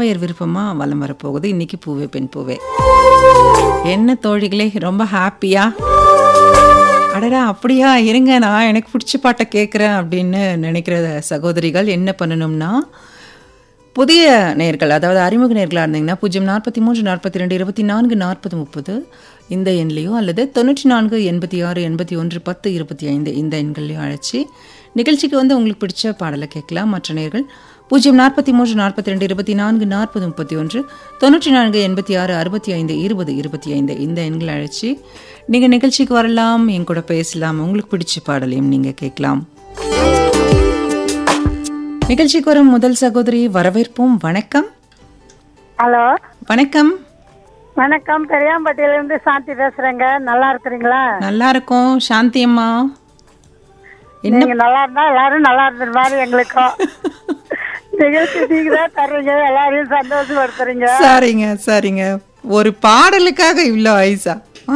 அவையர் விருப்பமா வலம் வரப்போகுது இன்னைக்கு பூவே பெண் பூவே என்ன தோழிகளே ரொம்ப ஹாப்பியா அடடா அப்படியா இருங்க நான் எனக்கு பிடிச்ச பாட்டை கேட்குறேன் அப்படின்னு நினைக்கிற சகோதரிகள் என்ன பண்ணணும்னா புதிய நேர்கள் அதாவது அறிமுக நேர்களாக இருந்தீங்கன்னா பூஜ்ஜியம் நாற்பத்தி மூன்று நாற்பத்தி ரெண்டு இருபத்தி நான்கு நாற்பது முப்பது இந்த எண்லேயோ அல்லது தொண்ணூற்றி நான்கு எண்பத்தி ஆறு எண்பத்தி ஒன்று பத்து இருபத்தி ஐந்து இந்த எண்கள்லையோ அழைச்சி நிகழ்ச்சிக்கு வந்து உங்களுக்கு பிடிச்ச பாடலை கேட்கலாம் மற்ற நேர்கள் பூஜ்ஜியம் நாற்பத்தி மூன்று நாற்பத்தி ரெண்டு இருபத்தி நான்கு நாற்பது முப்பத்தி ஒன்று தொண்ணூற்றி நான்கு எண்பத்தி ஆறு அறுபத்தி ஐந்து இருபது இருபத்தி ஐந்து இந்த எண்களை அழைச்சி நீங்கள் நிகழ்ச்சிக்கு வரலாம் என் கூட பேசலாம் உங்களுக்கு பிடிச்ச பாடலையும் நீங்கள் கேட்கலாம் நிகழ்ச்சிக்கு வரும் முதல் சகோதரி வரவேற்போம் வணக்கம் ஹலோ வணக்கம் வணக்கம் பெரியாம்பட்டியில இருந்து சாந்தி பேசுறேங்க நல்லா இருக்கிறீங்களா நல்லா இருக்கோம் சாந்தி அம்மா என்ன நீங்க நல்லா இருந்தா எல்லாரும் நல்லா இருந்த மாதிரி எங்களுக்கும் நிகழ்ச்சி நீங்க தான் தர்றீங்க எல்லாரையும் சந்தோஷப்படுத்துறீங்க சரிங்க சரிங்க ஒரு பாடலுக்காக இவ்வளோ ஐசா ஆ?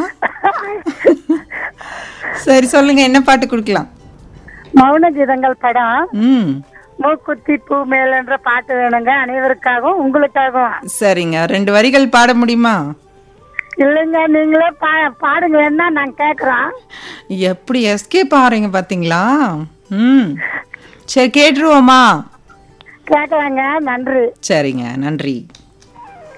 சரி சொல்லுங்க என்ன பாட்டு கொடுக்கலாம் மௌன கீதங்கள் படம் ம் மூக்குத்தி பூ மேலன்ற பாட்டு வேணுங்க அனைவருக்காகவும் உங்களுக்காகவும் சரிங்க ரெண்டு வரிகள் பாட முடியுமா இல்லைங்க நீங்களே பா பாடுங்களேன்னா நாங்க கேக்குறோம் எப்படி எஸ்கேப் ஆறீங்க பாத்தீங்களா ம் சரி கேட்டுருவோமா கேட்கலாங்க நன்றி சரிங்க நன்றி